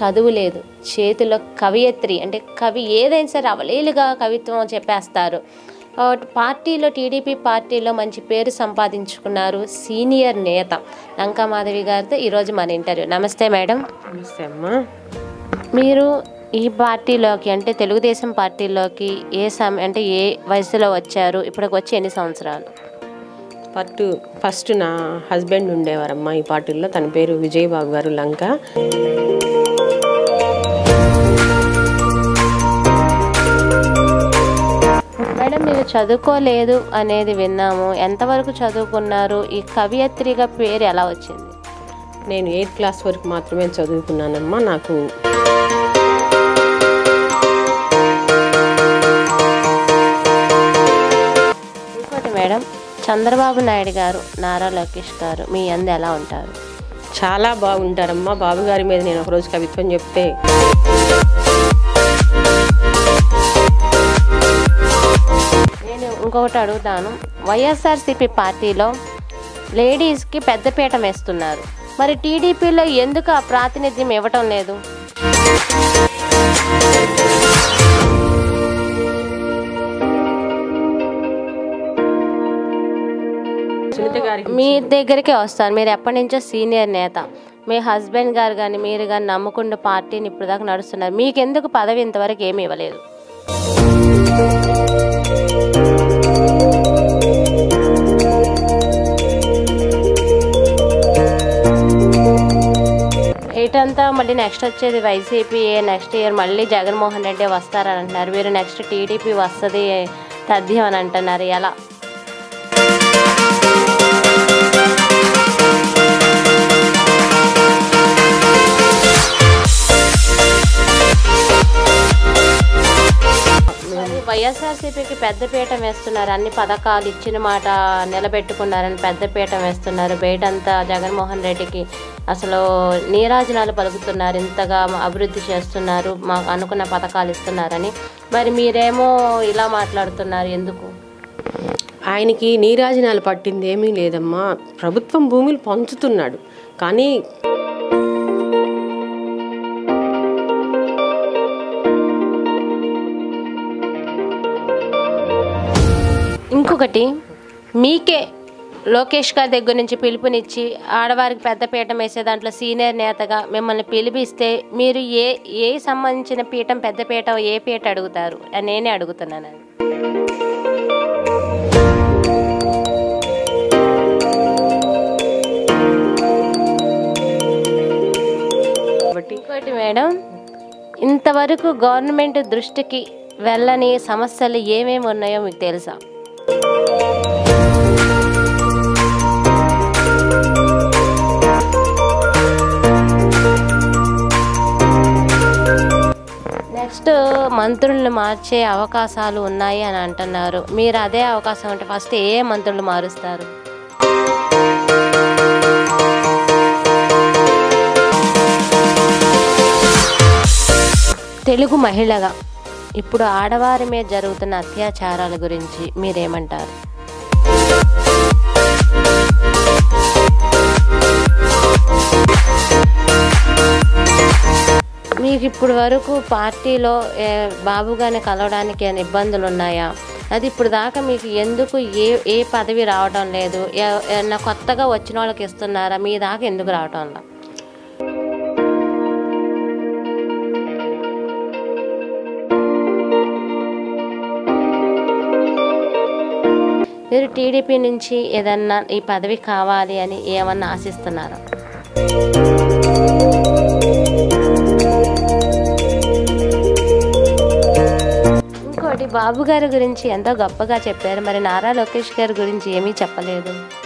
చదువు లేదు చేతిలో కవియత్రి అంటే కవి ఏదైనా సరే అవలీలుగా కవిత్వం చెప్పేస్తారు కాబట్టి పార్టీలో టీడీపీ పార్టీలో మంచి పేరు సంపాదించుకున్నారు సీనియర్ నేత లంకా మాధవి గారితో ఈరోజు మన ఇంటర్వ్యూ నమస్తే మేడం నమస్తే అమ్మా మీరు ఈ పార్టీలోకి అంటే తెలుగుదేశం పార్టీలోకి ఏ సమయం అంటే ఏ వయసులో వచ్చారు ఇప్పటికి వచ్చి ఎన్ని సంవత్సరాలు ఫస్ట్ ఫస్ట్ నా హస్బెండ్ ఉండేవారమ్మా ఈ పార్టీలో తన పేరు విజయబాబు గారు లంక మేడం మీరు చదువుకోలేదు అనేది విన్నాము ఎంతవరకు చదువుకున్నారు ఈ కవియత్రిగా పేరు ఎలా వచ్చింది నేను ఎయిత్ క్లాస్ వరకు మాత్రమే చదువుకున్నానమ్మా నాకు ఇంకోటి మేడం చంద్రబాబు నాయుడు గారు నారా లోకేష్ గారు మీ అందు ఎలా ఉంటారు చాలా బాగుంటారమ్మా బాబు గారి మీద నేను ఒకరోజు కవిత్వం చెప్తే నేను ఇంకొకటి అడుగుతాను వైఎస్ఆర్సీపీ పార్టీలో లేడీస్కి పెద్దపీట వేస్తున్నారు మరి టీడీపీలో ఎందుకు ఆ ప్రాతినిధ్యం ఇవ్వటం లేదు సునీత గారికి మీ దగ్గరికే వస్తాను మీరు ఎప్పటి నుంచో సీనియర్ నేత మీ హస్బెండ్ గారు కానీ మీరు కానీ నమ్ముకున్న పార్టీని ఇప్పుడు దాకా నడుస్తున్నారు మీకెందుకు పదవి ఇంతవరకు ఏమీ ఇవ్వలేదు ఇటంతా మళ్ళీ నెక్స్ట్ వచ్చేది వైసీపీ నెక్స్ట్ ఇయర్ మళ్ళీ జగన్మోహన్ రెడ్డి వస్తారని అంటున్నారు మీరు నెక్స్ట్ టీడీపీ వస్తుంది తథ్యం అని అంటున్నారు ఎలా మరి వైఎస్ఆర్సీపీకి పెద్దపీట వేస్తున్నారు అన్ని పథకాలు ఇచ్చిన మాట నిలబెట్టుకున్నారని పెద్దపీట వేస్తున్నారు బయటంతా జగన్మోహన్ రెడ్డికి అసలు నీరాజనాలు పలుకుతున్నారు ఇంతగా అభివృద్ధి చేస్తున్నారు మాకు అనుకున్న పథకాలు ఇస్తున్నారని మరి మీరేమో ఇలా మాట్లాడుతున్నారు ఎందుకు ఆయనకి నీరాజనాలు పట్టింది ఏమీ లేదమ్మా ప్రభుత్వం భూములు పంచుతున్నాడు కానీ ఇంకొకటి మీకే లోకేష్ గారి దగ్గర నుంచి పిలుపునిచ్చి ఆడవారికి పెద్ద పీఠం వేసే దాంట్లో సీనియర్ నేతగా మిమ్మల్ని పిలిపిస్తే మీరు ఏ ఏ సంబంధించిన పీఠం పెద్ద పీఠం ఏ పీట అడుగుతారు అని నేనే అడుగుతున్నాను అది. కాబట్టి ఇంకోటి మేడం ఇంతవరకు గవర్నమెంట్ దృష్టికి వెళ్ళని సమస్యలు ఏమేమి ఉన్నాయో మీకు తెలుసా నెక్స్ట్ మంత్రులను మార్చే అవకాశాలు ఉన్నాయి అని అంటున్నారు మీరు అదే అవకాశం ఉంటే ఫస్ట్ ఏ మంత్రులు మారుస్తారు తెలుగు మహిళగా ఇప్పుడు ఆడవారి మీద జరుగుతున్న అత్యాచారాల గురించి మీరేమంటారు మీకు ఇప్పుడు వరకు పార్టీలో ఏ, బాబు గారిని కలవడానికి ఏమైనా ఇబ్బందులు ఉన్నాయా అది ఇప్పుడు దాకా మీకు ఎందుకు ఏ ఏ పదవి రావడం లేదు ఏ- ఏమన్నా కొత్తగా వచ్చిన వాళ్ళకి ఇస్తున్నారా మీ దాకా ఎందుకు రావటం లేదు మీరు టీడీపీ నుంచి ఏదన్నా ఈ పదవి కావాలి అని ఏమన్నా ఆశిస్తున్నారా ఇంకోటి బాబు గారి గురించి ఎంతో గొప్పగా చెప్పారు మరి నారా లోకేష్ గారి గురించి ఏమీ చెప్పలేదు